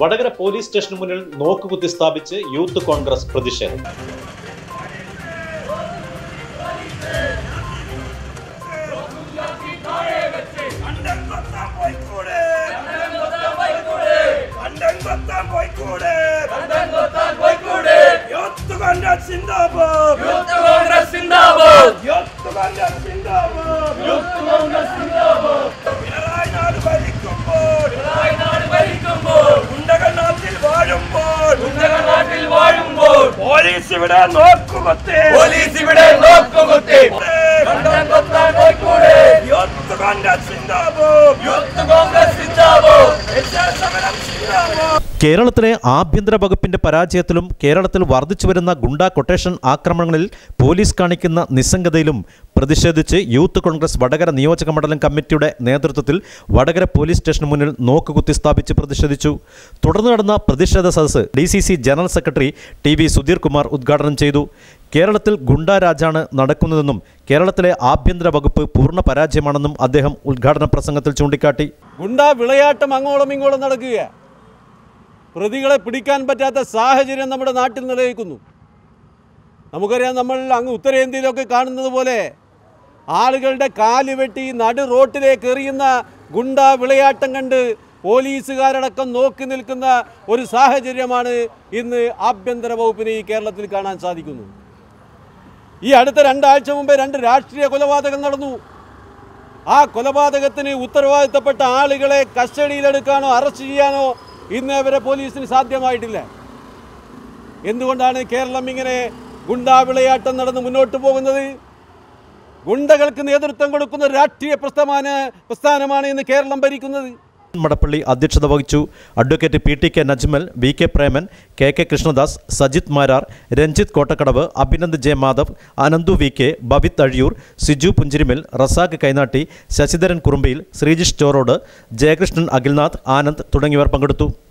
Vadakara police സ്റ്റേഷന് മുന്നിൽ നോക്കുകുത്തി സ്ഥാപിച്ച് youth Congress പ്രതിഷേധം കണ്ടംകൊത്താൻ പോയിക്കൂടെ കണ്ടംകൊത്താൻ പോയിക്കൂടെ യൂത്ത് കോൺഗ്രസ് സിന്ദാബാദ് യൂത്ത് കോൺഗ്രസ് സിന്ദാബാദ് പിണറായി നാട് ഭരിക്കുമ്പോൾ ഗുണ്ടകൾ നാട്ടിൽ വാഴുമ്പോൾ പോലീസ് ഇവിടെ നോക്കുകൊത്തേ പോലീസ് ഇവിടെ നോക്കുകുത്തി യൂത്ത് കോൺഗ്രസ് സിന്ദാബാദ് യൂത്ത് കോൺഗ്രസ് സിന്ദാബാദ് സമരം സിന്ദാബാദ് കേരളത്തിലെ ആഭ്യന്തര വകുപ്പിന്റെ പരാജയത്തിലും കേരളത്തിൽ വർദ്ധിച്ചു വരുന്ന ഗുണ്ടാ കൊട്ടേഷൻ ആക്രമണങ്ങളിൽ പോലീസ് കാണിക്കുന്ന നിസ്സംഗതയിലും പ്രതിഷേധിച്ച് യൂത്ത് കോൺഗ്രസ് വടകര നിയോജക മണ്ഡലം കമ്മിറ്റിയുടെ നേതൃത്വത്തിൽ വടകര പോലീസ് സ്റ്റേഷന് മുന്നിൽ നോക്കുകുത്തി സ്ഥാപിച്ച് പ്രതിഷേധിച്ചു തുടർന്ന് നടന്ന പ്രതിഷേധ സദസ്സ് D C C general secretary T V Sudheer Kumar ഉദ്ഘാടനം ചെയ്തു കേരളത്തിൽ ഗുണ്ടാരാജാണ് നടക്കുന്നതെന്നും കേരളത്തിലെ ആഭ്യന്തര വകുപ്പ് പൂർണ്ണ പരാജയമാണെന്നും അദ്ദേഹം ഉദ്ഘാടന പ്രസംഗത്തിൽ ചൂണ്ടിക്കാട്ടി ഗുണ്ട വിളയാട്ടം അങ്ങോളം ഇങ്ങോളം നടക്കുക പ്രതികളെ പിടിക്കാൻ പറ്റാത്ത സാഹചര്യം നമ്മുടെ നാട്ടിൽ നിലനിൽക്കുന്നു നമുക്കറിയാം നമ്മൾ അങ്ങ് ഉത്തരേന്ത്യയിലൊക്കെ കാണുന്നത് പോലെ ആളുകളുടെ കാല് വെട്ടി നടു റോട്ടിലേക്ക് എറിയുന്ന ഗുണ്ട വിളയാട്ടം കണ്ട് പോലീസുകാരടക്കം നോക്കി നിൽക്കുന്ന ഒരു സാഹചര്യമാണ് ഇന്ന് ആഭ്യന്തര വകുപ്പിന് ഈ കേരളത്തിൽ കാണാൻ സാധിക്കുന്നു ഈ അടുത്ത രണ്ടാഴ്ച മുമ്പേ രണ്ട് രാഷ്ട്രീയ കൊലപാതകം നടന്നു ആ കൊലപാതകത്തിന് ഉത്തരവാദിത്തപ്പെട്ട ആളുകളെ കസ്റ്റഡിയിലെടുക്കാനോ അറസ്റ്റ് ചെയ്യാനോ ഇന്ന് വരെ പോലീസിന് സാധ്യമായിട്ടില്ല എന്തുകൊണ്ടാണ് കേരളം ഇങ്ങനെ ഗുണ്ടാ വിളയാട്ടം നടന്ന് മുന്നോട്ട് പോകുന്നത് ഗുണ്ടകൾക്ക് നേതൃത്വം കൊടുക്കുന്ന ഒരു രാഷ്ട്രീയ പ്രസ്ഥാന പ്രസ്ഥാനമാണ് ഇന്ന് കേരളം ഭരിക്കുന്നത് മടപ്പള്ളി അധ്യക്ഷത വഹിച്ചു advocate P T K Najmal V K Preman K K Krishnadas Sajith Marar Ranjith Kottakkadavu Abhinand J Madhav Ananthu V K Bavith Azhiyur Siju Punchirimil Razak Kainatty Sasidharan Kurumbayil Sreejish Chorode Jayakrishnan Akhilnath Anand തുടങ്ങിയവർ പങ്കെടുത്തു